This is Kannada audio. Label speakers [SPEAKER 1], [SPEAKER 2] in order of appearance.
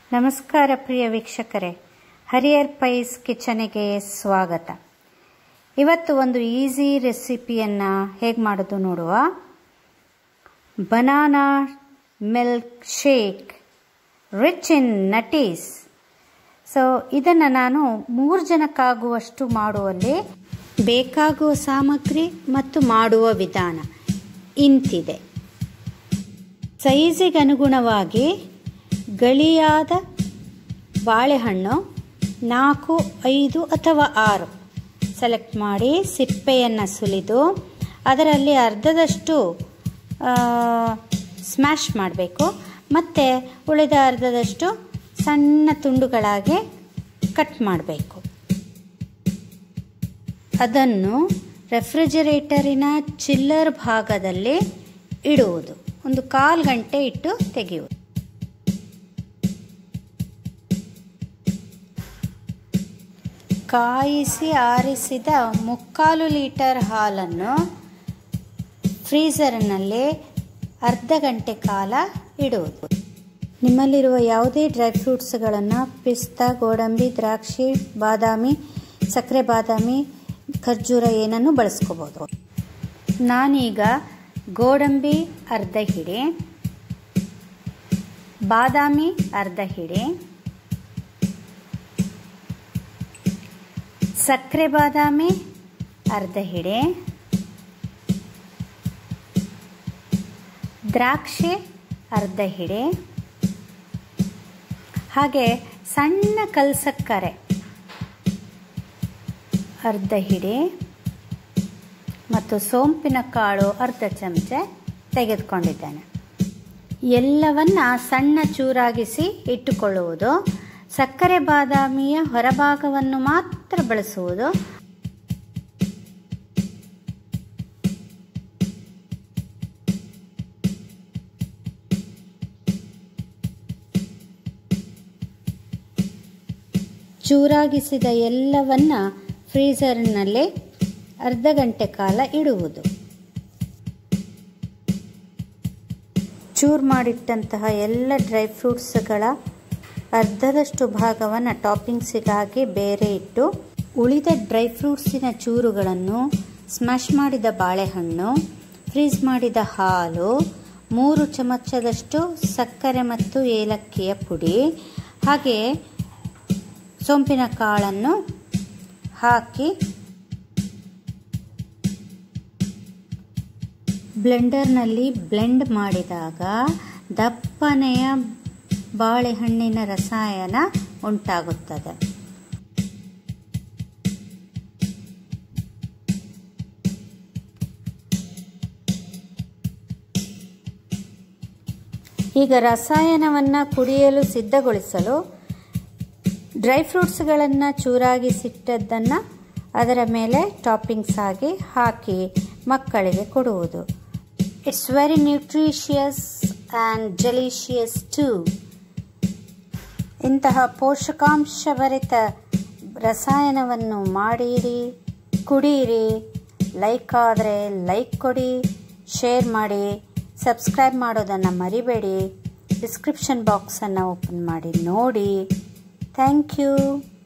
[SPEAKER 1] ನಮಸ್ಕಾರ ಪ್ರಿಯ ವೀಕ್ಷಕರೇ ಹರಿಯರ್ ಪೈಸ್ ಕಿಚನಿಗೆ ಸ್ವಾಗತ ಇವತ್ತು ಒಂದು ಈಸಿ ರೆಸಿಪಿಯನ್ನು ಹೇಗೆ ಮಾಡೋದು ನೋಡುವ banana milkshake rich in nutties so ಇದನ್ನು ನಾನು ಮೂರು ಜನಕ್ಕಾಗುವಷ್ಟು ಮಾಡುವಲ್ಲಿ ಬೇಕಾಗುವ ಸಾಮಗ್ರಿ ಮತ್ತು ಮಾಡುವ ವಿಧಾನ ಇಂತಿದೆ ಸೈಜಿಗೆ ಅನುಗುಣವಾಗಿ ಗಳಿಯಾದ ಬಾಳೆಹಣ್ಣು ನಾಲ್ಕು ಐದು ಅಥವಾ ಆರು ಸೆಲೆಕ್ಟ್ ಮಾಡಿ ಸಿಪ್ಪೆಯನ್ನು ಸುಲಿದು ಅದರಲ್ಲಿ ಅರ್ಧದಷ್ಟು ಸ್ಮ್ಯಾಶ್ ಮಾಡಬೇಕು ಮತ್ತು ಉಳಿದ ಅರ್ಧದಷ್ಟು ಸಣ್ಣ ತುಂಡುಗಳಾಗಿ ಕಟ್ ಮಾಡಬೇಕು ಅದನ್ನು ರೆಫ್ರಿಜರೇಟರಿನ ಚಿಲ್ಲರ್ ಭಾಗದಲ್ಲಿ ಇಡುವುದು ಒಂದು ಕಾಲು ಗಂಟೆ ಇಟ್ಟು ತೆಗೆಯುವುದು ಕಾಯಿಸಿ ಆರಿಸಿದ ಮುಕ್ಕಾಲು ಲೀಟರ್ ಹಾಲನ್ನು ಫ್ರೀಝರ್ನಲ್ಲಿ ಅರ್ಧ ಗಂಟೆ ಕಾಲ ಇಡುವುದು ನಿಮ್ಮಲ್ಲಿರುವ ಯಾವುದೇ ಡ್ರೈ ಫ್ರೂಟ್ಸ್ಗಳನ್ನು ಪಿಸ್ತಾ ಗೋಡಂಬಿ ದ್ರಾಕ್ಷಿ ಬಾದಾಮಿ ಸಕ್ಕರೆ ಬಾದಾಮಿ ಖರ್ಜೂರ ಏನನ್ನು ಬಳಸ್ಕೋಬೋದು ನಾನೀಗ ಗೋಡಂಬಿ ಅರ್ಧ ಹಿಡಿ ಬಾದಾಮಿ ಅರ್ಧ ಹಿಡಿ ಸಕ್ಕರೆ ಬಾದಾಮಿ ಅರ್ಧ ಹಿಡಿ ದ್ರಾಕ್ಷಿ ಅರ್ಧ ಹಿಡಿ ಹಾಗೆ ಸಣ್ಣ ಕಲ್ಸಕ್ಕರೆ ಅರ್ಧ ಹಿಡಿ ಮತ್ತು ಸೋಂಪಿನ ಕಾಳು ಅರ್ಧ ಚಮಚ ತೆಗೆದುಕೊಂಡಿದ್ದೇನೆ ಎಲ್ಲವನ್ನ ಸಣ್ಣ ಚೂರಾಗಿಸಿ ಇಟ್ಟುಕೊಳ್ಳುವುದು ಸಕ್ಕರೆ ಬಾದಾಮಿಯ ಹೊರಭಾಗವನ್ನು ಮಾತ್ರ ಬಳಸುವುದು ಚೂರಾಗಿಸಿದ ಎಲ್ಲವನ್ನ ಫ್ರೀಝರ್ನಲ್ಲಿ ಅರ್ಧ ಗಂಟೆ ಕಾಲ ಇಡುವುದು ಚೂರ್ ಮಾಡಿಟ್ಟಂತಹ ಎಲ್ಲ ಡ್ರೈ ಫ್ರೂಟ್ಸ್ಗಳ ಅರ್ಧದಷ್ಟು ಭಾಗವನ್ನು ಟಾಪಿಂಗ್ಸಿಗಾಗಿ ಬೇರೆ ಇಟ್ಟು ಉಳಿದ ಡ್ರೈ ಫ್ರೂಟ್ಸಿನ ಚೂರುಗಳನ್ನು ಸ್ಮ್ಯಾಶ್ ಮಾಡಿದ ಬಾಳೆಹಣ್ಣು ಫ್ರೀಸ್ ಮಾಡಿದ ಹಾಲು ಮೂರು ಚಮಚದಷ್ಟು ಸಕ್ಕರೆ ಮತ್ತು ಏಲಕ್ಕಿಯ ಪುಡಿ ಹಾಗೆ ಸೋಂಪಿನ ಕಾಳನ್ನು ಹಾಕಿ ಬ್ಲೆಂಡರ್ನಲ್ಲಿ ಬ್ಲೆಂಡ್ ಮಾಡಿದಾಗ ದಪ್ಪನೆಯ ಬಾಳೆಹಣ್ಣಿನ ರಸಾಯನ ಉಂಟಾಗುತ್ತದೆ ಈಗ ರಸಾಯನವನ್ನು ಕುಡಿಯಲು ಸಿದ್ಧಗೊಳಿಸಲು ಡ್ರೈ ಫ್ರೂಟ್ಸ್ಗಳನ್ನು ಚೂರಾಗಿಸಿಟ್ಟದ್ದನ್ನು ಅದರ ಮೇಲೆ ಟಾಪಿಂಗ್ಸ್ ಆಗಿ ಹಾಕಿ ಮಕ್ಕಳಿಗೆ ಕೊಡುವುದು it's very nutritious and delicious too ಇಂತಹ ಪೋಷಕಾಂಶಭರಿತ ರಸಾಯನವನ್ನು ಮಾಡಿರಿ ಕುಡಿಯಿರಿ ಲೈಕ್ ಆದರೆ ಲೈಕ್ ಕೊಡಿ ಶೇರ್ ಮಾಡಿ ಸಬ್ಸ್ಕ್ರೈಬ್ ಮಾಡೋದನ್ನು ಮರಿಬೇಡಿ ಡಿಸ್ಕ್ರಿಪ್ಷನ್ ಬಾಕ್ಸನ್ನು ಓಪನ್ ಮಾಡಿ ನೋಡಿ ಥ್ಯಾಂಕ್ ಯು